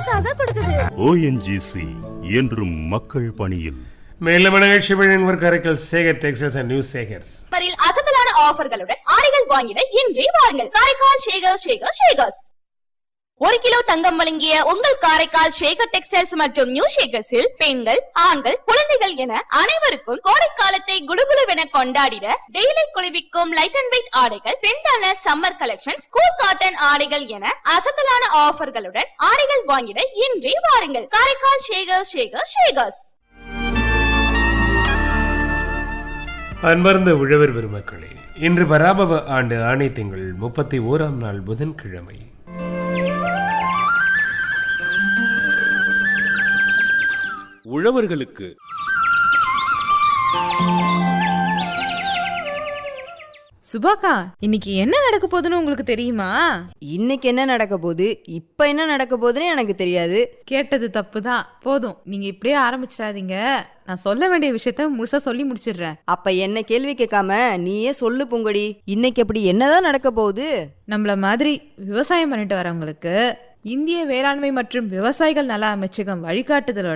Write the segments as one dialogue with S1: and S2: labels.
S1: நமக்காக கொடுக்குது
S2: ஓஎன்ஜிசி என்றும் மக்கள் பணியில்
S3: மேலும் நிகழ்ச்சி வழங்குவர் Karaikal Sekar textiles and news Sekars
S1: பரில் அசத்தலான ஆஃபர்களுடன் ஆடைகள் வாங்கிட இன்றே வாருங்கள் காரைக்கால் ஷேகர் ஷேகர் ஷேகர்ஸ் ஒரு கிலோ தங்கம் வழங்கிய உங்கள் காரைக்கால் ஷேகர் டெக்ஸ்டைல்ஸ் மற்றும் நியூ ஷேகர்ஸில் பெண்கள் ஆண்கள் குழந்தைகள் என அனைவருக்கும் கோடைக்காலத்தை குடுகுடுவென கொண்டாடிட டெய்லி குளிர்விக்கும் லைட் அண்ட் வெயிட் ஆடைகள் ட்ரெண்டான சம்மர் கலெக்ஷன்ஸ் கூல் காட்டன் ஆடைகள் என அசத்தலான ஆஃபர்களுடன் ஆடைகள் வாங்கிட இன்றே வாருங்கள் காரைக்கால் ஷேகர் ஷேகர் ஷேகர்ஸ்
S3: அன்பார்ந்த உழவர் பெருமக்களே இன்று பராபவ ஆண்டு ஆணை திங்கள் முப்பத்தி ஓராம் நாள் புதன்கிழமை
S4: உழவர்களுக்கு
S5: சுபாக்கா இன்னைக்கு என்ன நடக்க போகுதுன்னு உங்களுக்கு தெரியுமா
S6: இன்னைக்கு என்ன நடக்க போகுது இப்ப என்ன நடக்க போகுதுன்னு எனக்கு தெரியாது
S5: கேட்டது தப்பு தான் போதும் நீங்க இப்படியே ஆரம்பிச்சிடாதீங்க நான் சொல்ல வேண்டிய விஷயத்த முழுசா சொல்லி முடிச்சிடுறேன்
S6: அப்ப என்ன கேள்வி கேட்காம நீயே சொல்லு பொங்கடி இன்னைக்கு அப்படி என்னதான் நடக்க போகுது
S5: நம்மள மாதிரி விவசாயம் பண்ணிட்டு வரவங்களுக்கு இந்திய வேளாண்மை மற்றும் விவசாயிகள் நல அமைச்சகம் வழிகாட்டுதலோட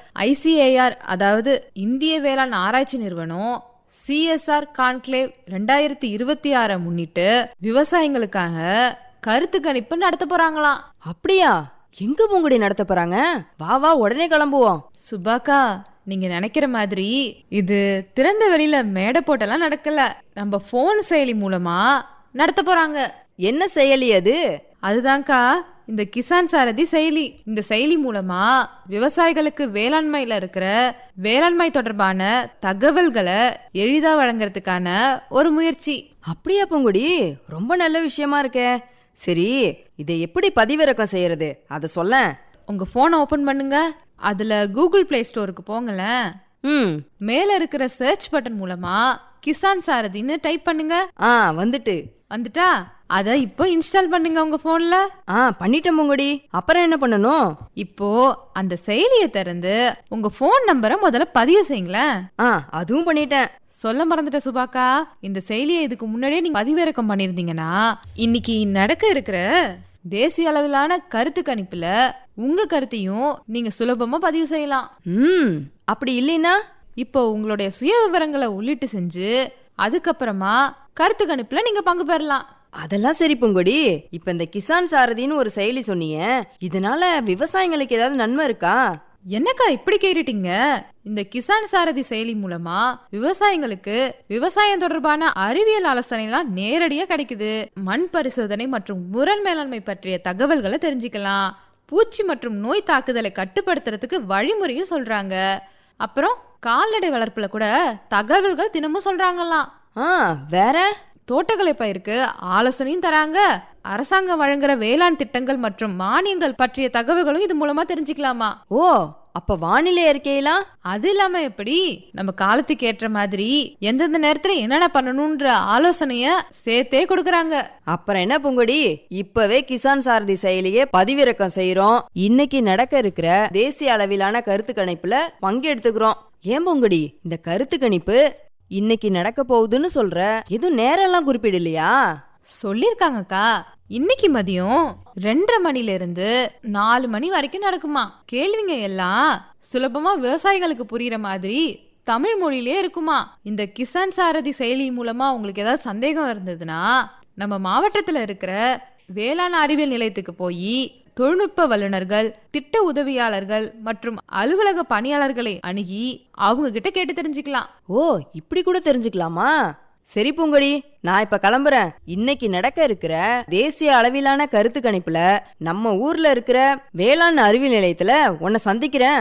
S5: ஐசிஏஆர் அதாவது இந்திய வேளாண் ஆராய்ச்சி நிறுவனம் சிஎஸ்ஆர் கான்க்ளேவ் ரெண்டாயிரத்தி இருபத்தி ஆறை முன்னிட்டு விவசாயிகளுக்காக கருத்து கணிப்பு நடத்த போறாங்களாம்
S6: அப்படியா எங்க பொங்கடி நடத்த போறாங்க வா வா உடனே கிளம்புவோம்
S5: சுபாக்கா நீங்க நினைக்கிற மாதிரி இது திறந்த வெளியில மேடை போட்டெல்லாம் நடக்கல நம்ம போன் செயலி மூலமா நடத்த போறாங்க
S6: என்ன செயலி அது
S5: அதுதான்க்கா இந்த கிசான் சாரதி செயலி இந்த செயலி மூலமா விவசாயிகளுக்கு வேளாண்மையில இருக்கிற வேளாண்மை தொடர்பான தகவல்களை எளிதா வழங்குறதுக்கான ஒரு முயற்சி
S6: அப்படியா பொங்குடி ரொம்ப நல்ல விஷயமா இருக்கே சரி இதை எப்படி பதிவிறக்கம் செய்யறது அத சொல்ல
S5: உங்க போனை ஓபன் பண்ணுங்க அதுல கூகுள் பிளே ஸ்டோருக்கு போங்களேன்
S6: ம்
S5: மேல இருக்கிற சர்ச் பட்டன் மூலமா கிசான் சாரதின்னு டைப் பண்ணுங்க
S6: ஆ வந்துட்டு
S5: வந்துட்டா அத இப்போ இன்ஸ்டால் பண்ணுங்க உங்க போன்ல
S6: ஆ பண்ணிட்டேன் பொங்குடி அப்புறம் என்ன பண்ணணும்
S5: இப்போ அந்த செயலியை திறந்து உங்க போன் நம்பரை முதல்ல பதிவு செய்யுங்களேன்
S6: ஆ அதுவும் பண்ணிட்டேன்
S5: சொல்ல மறந்துட்ட சுபாக்கா இந்த செயலியை இதுக்கு முன்னாடியே நீங்க பதிவிறக்கம் பண்ணிருந்தீங்கன்னா இன்னைக்கு நடக்க இருக்கிற தேசிய அளவிலான கருத்து கணிப்புல உங்க கருத்தையும் நீங்க சுலபமா பதிவு செய்யலாம்
S6: ம் அப்படி இல்லைன்னா
S5: இப்போ உங்களுடைய சுய விவரங்களை உள்ளிட்டு செஞ்சு அதுக்கப்புறமா கருத்து கணிப்புல நீங்க பங்கு பெறலாம்
S6: அதெல்லாம் சரி பொங்கடி இப்ப இந்த கிசான் சாரதின்னு ஒரு செயலி சொன்னீங்க இதனால விவசாயிங்களுக்கு ஏதாவது நன்மை இருக்கா
S5: என்னக்கா இப்படி கேட்டுட்டீங்க இந்த கிசான் சாரதி செயலி மூலமா விவசாயிங்களுக்கு விவசாயம் தொடர்பான அறிவியல் ஆலோசனை எல்லாம் நேரடியா கிடைக்குது மண் பரிசோதனை மற்றும் முரண் மேலாண்மை பற்றிய தகவல்களை தெரிஞ்சுக்கலாம் பூச்சி மற்றும் நோய் தாக்குதலை கட்டுப்படுத்துறதுக்கு வழிமுறையும் சொல்றாங்க அப்புறம் கால்நடை வளர்ப்புல கூட தகவல்கள் தினமும் சொல்றாங்கலாம்
S6: ஆ வேற
S5: தோட்டக்கலை பயிருக்கு ஆலோசனையும் தராங்க அரசாங்கம் வழங்குற வேளாண் திட்டங்கள் மற்றும் மானியங்கள் பற்றிய தகவல்களும் இது மூலமா தெரிஞ்சுக்கலாமா
S6: ஓ அப்ப வானிலை அறிக்கையெல்லாம்
S5: அது இல்லாம எப்படி நம்ம காலத்துக்கு ஏற்ற மாதிரி எந்தெந்த நேரத்துல என்னென்ன பண்ணணும்ன்ற ஆலோசனைய சேர்த்தே கொடுக்கறாங்க
S6: அப்புறம் என்ன பொங்கடி இப்பவே கிசான் சாரதி செயலியே பதிவிறக்கம் செய்யறோம் இன்னைக்கு நடக்க இருக்கிற தேசிய அளவிலான கருத்து கணிப்புல பங்கெடுத்துக்கிறோம் ஏன் பொங்கடி இந்த கருத்து கணிப்பு இன்னைக்கு நடக்க போகுதுன்னு சொல்ற எதுவும் நேரம் எல்லாம் குறிப்பிடலையா
S5: சொல்லிருக்காங்கக்கா இன்னைக்கு மதியம் ரெண்டரை மணில இருந்து நாலு மணி வரைக்கும் நடக்குமா கேள்விங்க எல்லாம் சுலபமா விவசாயிகளுக்கு புரியுற மாதிரி தமிழ் மொழியிலே இருக்குமா இந்த கிசான் சாரதி செயலி மூலமா உங்களுக்கு ஏதாவது சந்தேகம் இருந்ததுன்னா நம்ம மாவட்டத்துல இருக்கிற வேளாண் அறிவியல் நிலையத்துக்கு போய் தொழில்நுட்ப வல்லுநர்கள் திட்ட உதவியாளர்கள் மற்றும் அலுவலக பணியாளர்களை அணுகி அவங்க கிட்ட கேட்டு தெரிஞ்சுக்கலாம்
S6: ஓ இப்படி கூட தெரிஞ்சுக்கலாமா சரி பூங்கொடி நான் இப்ப கிளம்புறேன் இன்னைக்கு நடக்க இருக்கிற தேசிய அளவிலான கருத்து கணிப்புல நம்ம ஊர்ல இருக்கிற வேளாண் அறிவியல் நிலையத்துல உன்னை சந்திக்கிறேன்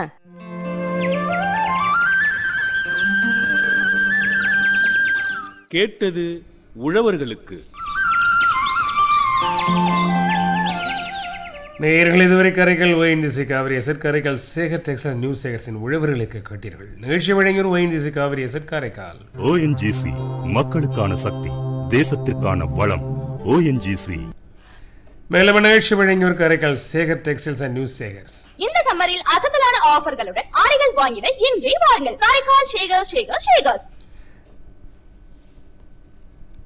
S4: கேட்டது உழவர்களுக்கு
S3: நேயர்கள் இதுவரை கரைகள் ஒயின்டிசி Cauvery asset Karaikal Sekar textile news சேகர்ஸின் உழவர்களுக்கு கேட்டீர்கள் நிகழ்ச்சி வழங்கியோர் ஒயின்டிசி காவிரி எசட் காரைக்கால்
S2: ஓஎன்ஜிசி மக்களுக்கான சக்தி தேசத்திற்கான வளம் ஓஎன்ஜிசி
S3: மேலும் நிகழ்ச்சி வழங்கியோர் Karaikal Sekar textiles and news Sekars
S1: இந்த சம்மரில் அசத்தலான ஆஃபர்களுடன் ஆடைகள் வாங்கிட இன்றே வாருங்கள் காரைக்கால் ஷேகர் ஷேகர் ஷேகர்ஸ்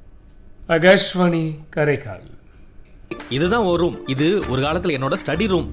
S3: ஆகாஷ்வாணி காரைக்கால்
S7: இதுதான் ஒரு ரூம் இது ஒரு காலத்துல என்னோட ஸ்டடி ரூம்